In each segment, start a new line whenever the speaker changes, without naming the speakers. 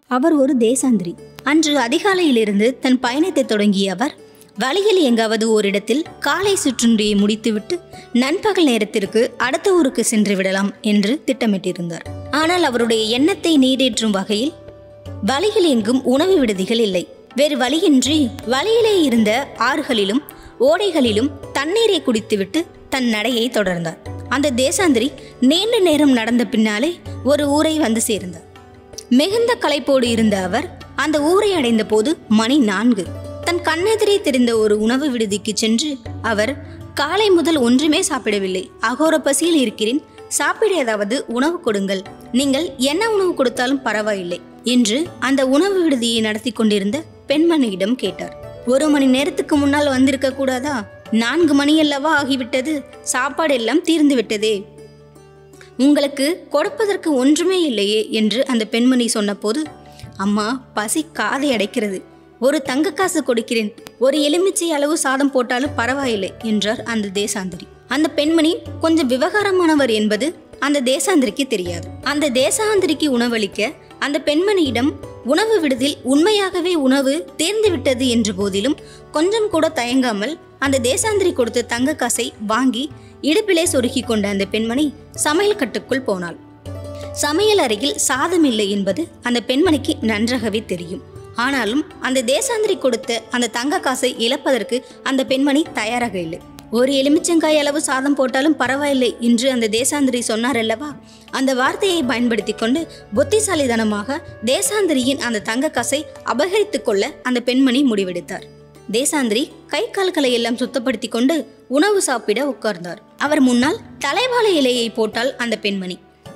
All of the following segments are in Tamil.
அவர் ஒரு தேசாந்திரி அன்று அதிகாலையிலிருந்து தன் பயணத்தை தொடங்கிய அவர் வழியில் எங்காவது ஓரிடத்தில் காலை சுற்றுண்டியை முடித்துவிட்டு நண்பகல் நேரத்திற்கு அடுத்த ஊருக்கு சென்று விடலாம் என்று திட்டமிட்டிருந்தார் ஆனால் அவருடைய எண்ணத்தை நீரேற்றும் வகையில் வழியில் எங்கும் உணவு விடுதிகள் இல்லை வேறு வழியின்றி வழியிலே இருந்த ஆறுகளிலும் ஓடைகளிலும் தண்ணீரை குடித்துவிட்டு தன் நடையை தொடர்ந்தார் அந்த தேசாந்திரி நீண்ட நேரம் நடந்த பின்னாலே ஒரு ஊரை வந்து சேர்ந்தார் மிகுந்த களைப்போடு இருந்த அவர் அந்த ஊரை அடைந்த போது மணி நான்கு தன் கண்ணெதிரே தெரிந்த ஒரு உணவு விடுதிக்கு சென்று அவர் காலை முதல் ஒன்றுமே சாப்பிடவில்லை அகோர பசியில் இருக்கிறேன் சாப்பிட ஏதாவது உணவு கொடுங்கள் நீங்கள் என்ன உணவு கொடுத்தாலும் பரவாயில்லை என்று அந்த உணவு விடுதியை நடத்தி கொண்டிருந்த பெண்மணியிடம் கேட்டார் ஒரு மணி நேரத்துக்கு முன்னால் வந்திருக்க கூடாதா நான்கு மணி அல்லவா ஆகிவிட்டது சாப்பாடு எல்லாம் தீர்ந்து விட்டதே உங்களுக்கு கொடுப்பதற்கு ஒன்றுமே இல்லையே என்று அந்த பெண்மணி சொன்னபோது அம்மா பசி காதை அடைக்கிறது ஒரு தங்க காசு கொடுக்கிறேன் ஒரு எலுமிச்சை அளவு சாதம் போட்டாலும் பரவாயில்லை என்றார் அந்த தேசாந்திரி அந்த பெண்மணி கொஞ்சம் விவகாரமானவர் என்பது அந்த தேசாந்திரிக்கு தெரியாது அந்த தேசாந்திரிக்கு உணவளிக்க அந்த பெண்மணியிடம் உணவு விடுதில் உண்மையாகவே உணவு தேர்ந்து விட்டது என்ற போதிலும் கொஞ்சம் கூட தயங்காமல் அந்த தேசாந்திரி கொடுத்த தங்க காசை வாங்கி இடுப்பிலே சொருகி கொண்ட அந்த பெண்மணி சமையல் கட்டுக்குள் போனாள் சமையல் அறையில் சாதம் இல்லை என்பது அந்த பெண்மணிக்கு நன்றாகவே தெரியும் ஆனாலும் அந்த தேசாந்திரி கொடுத்த அந்த தங்க காசை இழப்பதற்கு அந்த பெண்மணி தயாராக இல்லை ஒரு எலுமிச்சங்காய் அளவு சாதம் போட்டாலும் பரவாயில்லை என்று அந்த தேசாந்திரி சொன்னார் அல்லவா அந்த வார்த்தையை பயன்படுத்தி கொண்டு புத்திசாலித்தனமாக தேசாந்திரியின் அந்த தங்க காசை அபகரித்துக் கொள்ள அந்த பெண்மணி முடிவெடுத்தார் தேசாந்திரி கை கால்களை எல்லாம் சுத்தப்படுத்தி கொண்டு உணவு சாப்பிட உட்கார்ந்தார் அவர் முன்னால் தலைவாழை இலையை போட்டால் அந்த பெண்மணி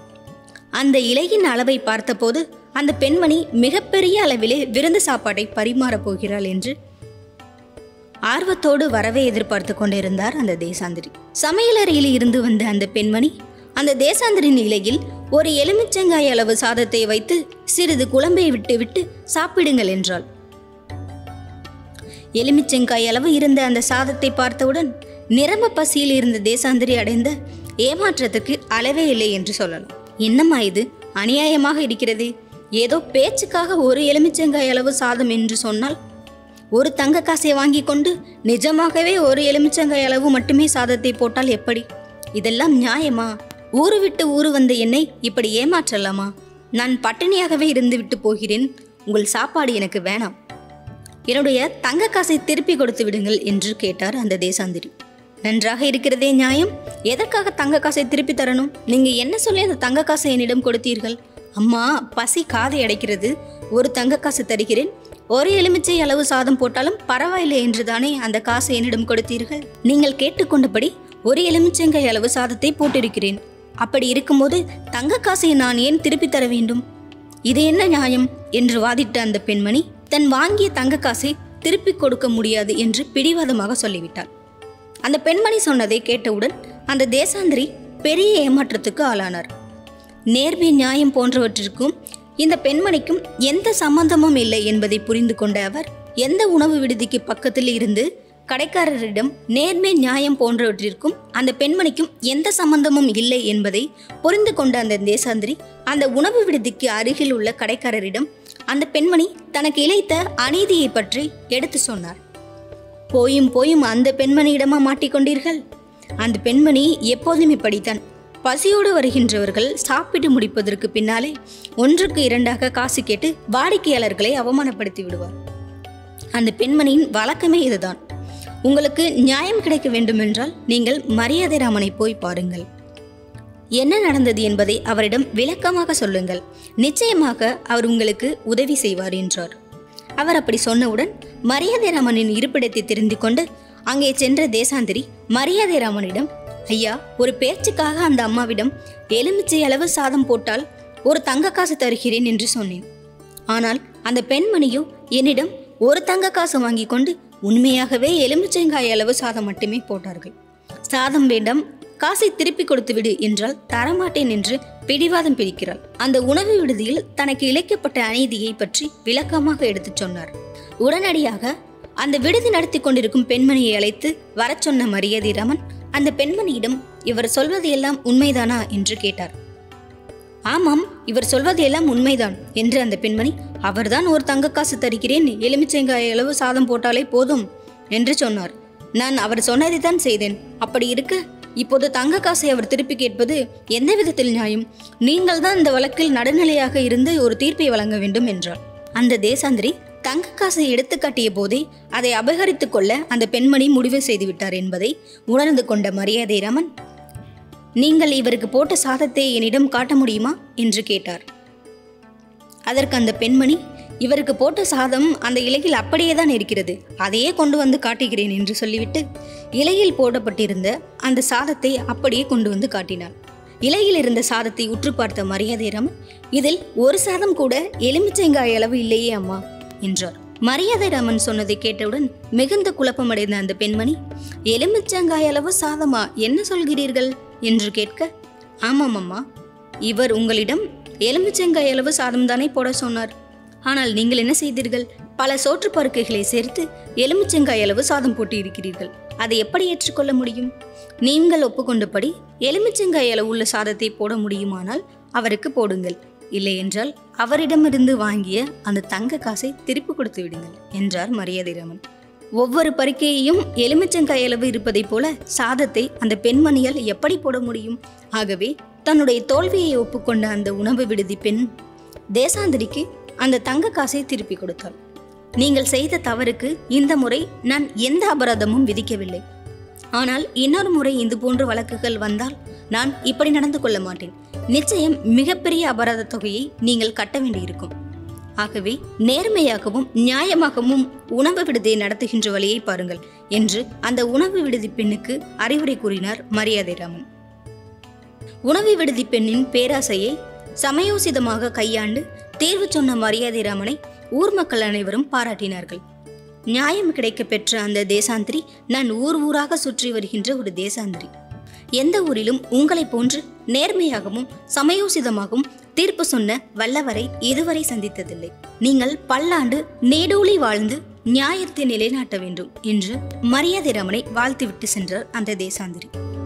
அந்த இலையின் அளவை பார்த்தபோது அந்த பெண்மணி மிகப்பெரிய அளவிலே விருந்து சாப்பாட்டை பரிமாறப் போகிறாள் என்று ஆர்வத்தோடு வரவே எதிர்பார்த்து கொண்டிருந்தார் அந்த தேசாந்திரி சமையலறையில் இருந்து வந்த அந்த பெண்மணி அந்த தேசாந்திரின் இலையில் ஒரு எலுமிச்சங்காய் அளவு சாதத்தை வைத்து சிறிது குழம்பை விட்டு விட்டு சாப்பிடுங்கள் என்றாள் எலுமிச்சங்காய் அளவு இருந்த அந்த சாதத்தை பார்த்தவுடன் நிரம்ப பசியில் இருந்த தேசாந்திரி அடைந்த ஏமாற்றத்துக்கு அளவே இல்லை என்று சொல்லலாம் என்னம்மா இது அநியாயமாக இருக்கிறது ஏதோ பேச்சுக்காக ஒரு எலுமிச்சங்காய் அளவு சாதம் என்று சொன்னால் ஒரு தங்க காசை வாங்கி கொண்டு நிஜமாகவே ஒரு எலுமிச்சங்காய் அளவு மட்டுமே சாதத்தை போட்டால் எப்படி இதெல்லாம் நியாயமா ஊரு விட்டு ஊரு வந்த என்னை இப்படி ஏமாற்றலாமா நான் பட்டினியாகவே இருந்து விட்டு போகிறேன் உங்கள் சாப்பாடு எனக்கு வேணாம் என்னுடைய தங்க காசை திருப்பி கொடுத்து விடுங்கள் என்று கேட்டார் அந்த தேசாந்திரி நன்றாக இருக்கிறதே நியாயம் எதற்காக தங்க காசை திருப்பி தரணும் நீங்க என்ன சொல்லி அந்த தங்க காசை என்னிடம் கொடுத்தீர்கள் அம்மா பசி காதை அடைக்கிறது ஒரு தங்க காசு தருகிறேன் ஒரு எலுமிச்சை அளவு சாதம் போட்டாலும் பரவாயில்லை என்று தானே அந்த காசை என்னிடம் கொடுத்தீர்கள் நீங்கள் கேட்டுக்கொண்டபடி ஒரு எலுமிச்சங்காய் அளவு சாதத்தை போட்டிருக்கிறேன் அப்படி இருக்கும்போது தங்க காசை நான் ஏன் திருப்பி தர வேண்டும் இது என்ன நியாயம் என்று வாதிட்ட அந்த பெண்மணி தன் வாங்கிய தங்க காசை திருப்பி கொடுக்க முடியாது என்று பிடிவாதமாக சொல்லிவிட்டாள் அந்த பெண்மணி சொன்னதை கேட்டவுடன் அந்த தேசாந்திரி பெரிய ஏமாற்றத்துக்கு ஆளானார் நேர்மை நியாயம் போன்றவற்றிற்கும் இந்த பெண்மணிக்கும் எந்த சம்பந்தமும் இல்லை என்பதை புரிந்து கொண்ட அவர் எந்த உணவு விடுதிக்கு பக்கத்தில் இருந்து கடைக்காரரிடம் நேர்மை நியாயம் போன்றவற்றிற்கும் அந்த பெண்மணிக்கும் எந்த சம்பந்தமும் இல்லை என்பதை புரிந்து கொண்ட அந்த தேசாந்திரி அந்த உணவு விடுதிக்கு அருகில் உள்ள கடைக்காரரிடம் அந்த பெண்மணி தனக்கு இழைத்த அநீதியை பற்றி எடுத்து சொன்னார் போயும் போயும் அந்த பெண்மணியிடமா மாட்டிக்கொண்டீர்கள் அந்த பெண்மணி எப்போதும் இப்படித்தான் பசியோடு வருகின்றவர்கள் சாப்பிட்டு முடிப்பதற்கு பின்னாலே ஒன்றுக்கு இரண்டாக காசு கேட்டு வாடிக்கையாளர்களை அவமானப்படுத்தி விடுவார் அந்த பெண்மணியின் வழக்கமே இதுதான் உங்களுக்கு நியாயம் கிடைக்க வேண்டுமென்றால் நீங்கள் மரியாதை ராமனை போய் பாருங்கள் என்ன நடந்தது என்பதை அவரிடம் விளக்கமாக சொல்லுங்கள் நிச்சயமாக அவர் உங்களுக்கு உதவி செய்வார் என்றார் அவர் அப்படி சொன்னவுடன் மரியாதை ராமனின் இருப்பிடத்தை தெரிந்து கொண்டு அங்கே சென்ற தேசாந்திரி மரியாதை ராமனிடம் ஐயா ஒரு பேச்சுக்காக அந்த அம்மாவிடம் எலுமிச்சை அளவு சாதம் போட்டால் ஒரு தங்க காசு தருகிறேன் என்று சொன்னேன் ஆனால் அந்த பெண்மணியோ என்னிடம் ஒரு தங்க காசு வாங்கி கொண்டு உண்மையாகவே எலுமிச்சங்காய் அளவு சாதம் மட்டுமே போட்டார்கள் சாதம் வேண்டாம் காசை திருப்பி கொடுத்து விடு என்றால் தரமாட்டேன் என்று பிடிவாதம் பிடிக்கிறாள் அந்த உணவு விடுதியில் தனக்கு இழைக்கப்பட்ட அநீதியை பற்றி விளக்கமாக எடுத்துச் சொன்னார் உடனடியாக அந்த விடுதி நடத்தி கொண்டிருக்கும் பெண்மணியை அழைத்து வரச் சொன்ன மரியாதை ராமன் அந்த பெண்மணியிடம் இவர் சொல்வது எல்லாம் உண்மைதானா என்று கேட்டார் ஆமாம் இவர் சொல்வது எல்லாம் உண்மைதான் என்று அந்த பெண்மணி அவர்தான் ஒரு தங்க காசு தருகிறேன் எலுமிச்சங்காய் அளவு சாதம் போட்டாலே போதும் என்று சொன்னார் நான் அவர் சொன்னதை தான் செய்தேன் அப்படி இருக்க இப்போது தங்க காசை அவர் திருப்பி கேட்பது எந்த விதத்தில் நியாயம் நீங்கள் தான் இந்த வழக்கில் நடுநிலையாக இருந்து ஒரு தீர்ப்பை வழங்க வேண்டும் என்றார் அந்த தேசாந்திரி தங்க காசை எடுத்து காட்டிய போதே அதை அபகரித்துக் கொள்ள அந்த பெண்மணி முடிவு செய்துவிட்டார் என்பதை உணர்ந்து கொண்ட மரியாதை ராமன் நீங்கள் இவருக்கு போட்ட சாதத்தை என்னிடம் காட்ட முடியுமா என்று கேட்டார் அதற்கு அந்த பெண்மணி இவருக்கு போட்ட சாதம் அந்த இலையில் அப்படியே தான் இருக்கிறது அதையே கொண்டு வந்து காட்டுகிறேன் என்று சொல்லிவிட்டு இலையில் போடப்பட்டிருந்த அந்த சாதத்தை அப்படியே கொண்டு வந்து காட்டினாள் இலையில் இருந்த சாதத்தை உற்று பார்த்த மரியாதை ராமன் இதில் ஒரு சாதம் கூட எலுமிச்சங்காய் அளவு இல்லையே அம்மா என்றார் மரியாதை ராமன் சொன்னதை கேட்டவுடன் மிகுந்த குழப்பமடைந்த அந்த பெண்மணி எலுமிச்சங்காய் அளவு சாதமா என்ன சொல்கிறீர்கள் என்று கேட்க ஆமாம் அம்மா இவர் உங்களிடம் எலுமிச்சங்காய் அளவு சாதம் தானே போட சொன்னார் ஆனால் நீங்கள் என்ன செய்தீர்கள் பல சோற்று பருக்கைகளை சேர்த்து எலுமிச்சங்காய் அளவு சாதம் போட்டு இருக்கிறீர்கள் அதை எப்படி ஏற்றுக்கொள்ள முடியும் நீங்கள் ஒப்புக்கொண்டபடி எலுமிச்சங்காய் அளவு உள்ள சாதத்தை போட முடியுமானால் அவருக்கு போடுங்கள் இல்லை என்றால் அவரிடமிருந்து வாங்கிய அந்த தங்க காசை திருப்பி கொடுத்து விடுங்கள் என்றார் மரியாதை ராமன் ஒவ்வொரு பருக்கையையும் எலுமிச்சங்காய் அளவு இருப்பதைப் போல சாதத்தை அந்த பெண்மணியால் எப்படி போட முடியும் ஆகவே தன்னுடைய தோல்வியை ஒப்புக்கொண்ட அந்த உணவு விடுதி பெண் தேசாந்திரிக்கு அந்த தங்க காசை திருப்பி கொடுத்தாள் நீங்கள் செய்த தவறுக்கு இந்த முறை நான் எந்த அபராதமும் விதிக்கவில்லை ஆனால் இன்னொரு முறை இது போன்ற வழக்குகள் வந்தால் நான் இப்படி நடந்து கொள்ள மாட்டேன் நிச்சயம் மிகப்பெரிய அபராத தொகையை நீங்கள் கட்ட வேண்டியிருக்கும் ஆகவே நேர்மையாகவும் நியாயமாகவும் உணவு விடுதியை நடத்துகின்ற வழியை பாருங்கள் என்று அந்த உணவு விடுதி பெண்ணுக்கு அறிவுரை கூறினார் மரியாதை ராமன் உணவு விடுதி பெண்ணின் பேராசையை சமயோசிதமாக கையாண்டு தீர்வு சொன்ன மரியாதை ராமனை ஊர் மக்கள் அனைவரும் பாராட்டினார்கள் நியாயம் கிடைக்க பெற்ற அந்த தேசாந்திரி நான் ஊர் ஊராக சுற்றி வருகின்ற ஒரு தேசாந்திரி எந்த ஊரிலும் உங்களைப் போன்று நேர்மையாகவும் சமயோசிதமாகவும் தீர்ப்பு சொன்ன வல்லவரை இதுவரை சந்தித்ததில்லை நீங்கள் பல்லாண்டு நீடூழி வாழ்ந்து நியாயத்தை நிலைநாட்ட வேண்டும் என்று மரியாதை ரமனை வாழ்த்துவிட்டு சென்றார் அந்த தேசாந்திரி